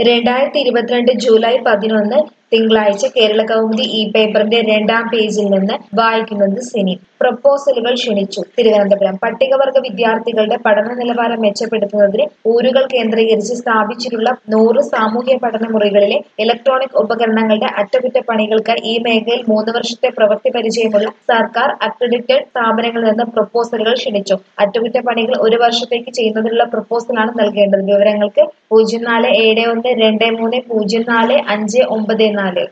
രണ്ടായിരത്തി ഇരുപത്തിരണ്ട് ജൂലൈ പതിനൊന്ന് തിങ്കളാഴ്ച കേരള കൗമുദി ഈ പേപ്പറിന്റെ രണ്ടാം പേജിൽ നിന്ന് വായിക്കുന്നത് സിനി പ്രപ്പോസലുകൾ ക്ഷണിച്ചു തിരുവനന്തപുരം പട്ടികവർഗ വിദ്യാർത്ഥികളുടെ പഠന നിലവാരം മെച്ചപ്പെടുത്തുന്നതിന് ഊരുകൾ കേന്ദ്രീകരിച്ച് സ്ഥാപിച്ചിട്ടുള്ള നൂറ് സാമൂഹ്യ പഠന മുറികളിലെ ഇലക്ട്രോണിക് ഉപകരണങ്ങളുടെ അറ്റകുറ്റപ്പണികൾക്കായി ഈ മേഖലയിൽ മൂന്ന് വർഷത്തെ പ്രവൃത്തി പരിചയമുള്ള സർക്കാർ അക്രഡിറ്റഡ് സ്ഥാപനങ്ങളിൽ നിന്ന് പ്രപ്പോസലുകൾ ക്ഷണിച്ചു അറ്റകുറ്റപ്പണികൾ ഒരു വർഷത്തേക്ക് ചെയ്യുന്നതിനുള്ള പ്രപ്പോസലാണ് നൽകേണ്ടത് വിവരങ്ങൾക്ക് പൂജ്യം നാല് ഏഴ് ഒന്ന് രണ്ട് മൂന്ന് പൂജ്യം നാല് അഞ്ച് ഒമ്പത് നാല്